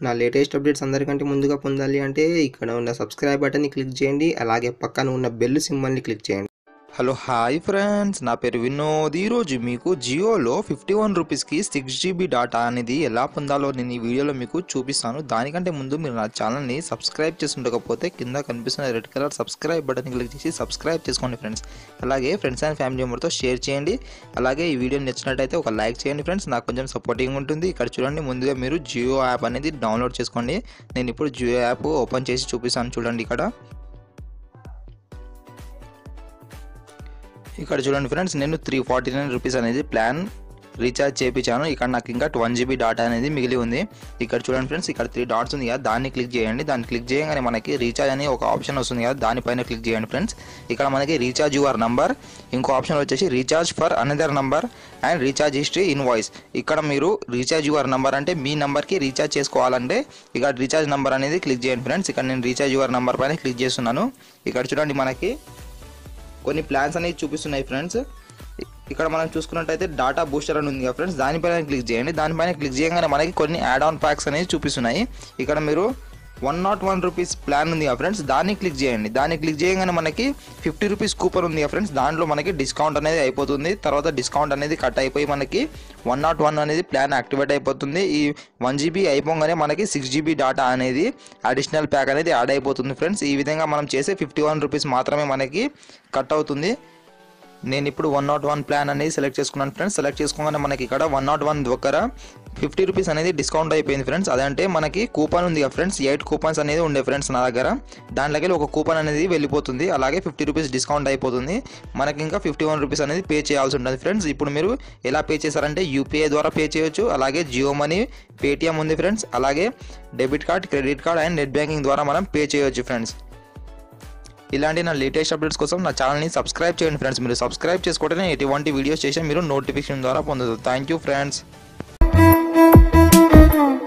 నా latest updates అందరికంటే ముందుగా పొందాలి అంటే ఇక్కడ ఉన్న సబ్స్క్రైబ్ బటన్ని క్లిక్ చేయండి అలాగే పక్కన ఉన్న బెల్ సింబల్ని క్లిక్ చేయండి హలో హాయ్ ఫ్రెండ్స్ నా పేరు వినోద్ ఈరోజు మీకు జియోలో ఫిఫ్టీ వన్ రూపీస్కి సిక్స్ జీబీ డాటా అనేది ఎలా పొందాలో నేను ఈ వీడియోలో మీకు చూపిస్తాను దానికంటే ముందు మీరు నా ఛానల్ని సబ్స్క్రైబ్ చేసి ఉండకపోతే కింద కనిపిస్తున్న red colour subscribe button click చేసి సబ్స్క్రైబ్ చేసుకోండి ఫ్రెండ్స్ అలాగే ఫ్రెండ్స్ అండ్ ఫ్యామిలీ మెంబర్తో షేర్ చేయండి అలాగే ఈ వీడియో నచ్చినట్టయితే ఒక లైక్ చేయండి ఫ్రెండ్స్ నాకు కొంచెం సపోర్టింగ్ ఉంటుంది ఇక్కడ చూడండి ముందుగా మీరు జియో యాప్ అనేది డౌన్లోడ్ చేసుకోండి నేను ఇప్పుడు జియో యాప్ ఓపెన్ చేసి చూపిస్తాను చూడండి ఇక్కడ ఇక్కడ చూడండి ఫ్రెండ్స్ నేను త్రీ ఫార్టీ నైన్ రూపీస్ అనేది ప్లాన్ రీఛార్జ్ చేయించాను ఇక్కడ నాకు ఇంకా వన్ జీబీ డాటా అనేది మిగిలి ఉంది ఇక్కడ చూడండి ఫ్రెండ్స్ ఇక్కడ త్రీ డాట్స్ ఉంది కదా దాన్ని క్లిక్ చేయండి దాన్ని క్లిక్ చేయగానే మనకి రీఛార్జ్ అని ఒక ఆప్షన్ వస్తుంది కదా దానిపైన క్లిక్ చేయండి ఫ్రెండ్స్ ఇక్కడ మనకి రీఛార్జ్ యువర్ నంబర్ ఇంకో ఆప్షన్ వచ్చేసి recharge for another number and recharge history invoice ఇక్కడ మీరు రీఛార్జ్ యువర్ నంబర్ అంటే మీ నెంబర్కి రీఛార్జ్ చేసుకోవాలంటే ఇక్కడ రీఛార్జ్ నంబర్ అనేది క్లిక్ చేయండి ఫ్రెండ్స్ ఇక్కడ నేను రీఛార్జ్ యువర్ నంబర్ పైన క్లిక్ చేస్తున్నాను ఇక్కడ చూడండి మనకి కొన్ని ప్లాన్స్ అనేవి చూపిస్తున్నాయి ఫ్రెండ్స్ ఇక్కడ మనం చూసుకున్నట్టయితే డాటా బూస్టర్ అని ఉంది కదా ఫ్రెండ్స్ దానిపైన క్లిక్ చేయండి దానిపైన క్లిక్ చేయగానే మనకి కొన్ని యాడ్ ఆన్ ప్యాక్స్ అనేవి చూపిస్తున్నాయి ఇక్కడ మీరు one nought one rupees plan ఉంది కదా ఫ్రెండ్స్ దాన్ని క్లిక్ చేయండి దాన్ని క్లిక్ చేయగానే మనకి ఫిఫ్టీ రూపీస్ కూపన్ ఉంది కదా ఫ్రెండ్స్ దాంట్లో మనకి డిస్కౌంట్ అనేది అయిపోతుంది తర్వాత డిస్కౌంట్ అనేది కట్ అయిపోయి మనకి వన్ నాట్ వన్ అనేది ప్లాన్ యాక్టివేట్ అయిపోతుంది ఈ వన్ జీబీ అయిపోగానే మనకి సిక్స్ జీబీ డాటా అనేది అడిషనల్ ప్యాక్ అనేది యాడ్ అయిపోతుంది ఫ్రెండ్స్ ఈ విధంగా మనం చేసే ఫిఫ్టీ వన్ రూపీస్ మాత్రమే మనకి కట్ అవుతుంది నేను ఇప్పుడు వన్ నాట్ వన్ ప్లాన్ అనేది సెలెక్ట్ చేసుకున్నాను ఫ్రెండ్స్ సెలెక్ట్ చేసుకోగానే మనకి ఇక్కడ వన్ నాట్ వన్ దగ్గర ఫిఫ్టీ రూపీస్ అనేది డిస్కౌంట్ అయిపోయింది ఫ్రెండ్స్ అదంటే మనకి కూపన్ ఉంది కదా ఫ్రెండ్స్ ఎయిట్ కూపన్స్ అనేది ఉండే ఫ్రెండ్స్ నా దగ్గర దాంట్లోకి ఒక కూపన్ అనేది వెళ్ళిపోతుంది అలాగే ఫిఫ్టీ రూపీస్ డిస్కౌంట్ అయిపోతుంది మనకి ఇంకా ఫిఫ్టీ వన్ రూపీస్ అనేది పే చేయాల్సి ఉంటుంది ఫ్రెండ్స్ ఇప్పుడు మీరు ఎలా పే చేశారంటే యూపీఐ ద్వారా పే చేయొచ్చు అలాగే జియో మనీ పేటిఎం ఉంది ఫ్రెండ్స్ అలాగే debit card credit card and net banking ద్వారా మనం పే చేయొచ్చు ఫ్రెండ్స్ ఇలాంటి నా లేటెస్ట్ అప్డేట్స్ కోసం నా ఛానల్ని సబ్స్క్రైబ్ చేయండి ఫ్రెండ్స్ మీరు సబ్స్క్రైబ్ చేసుకుంటే నేను ఎటువంటి వీడియోస్ చేసి మీరు నోటిఫికేషన్ ద్వారా పొందదు థ్యాంక్ యూ ఫ్రెండ్స్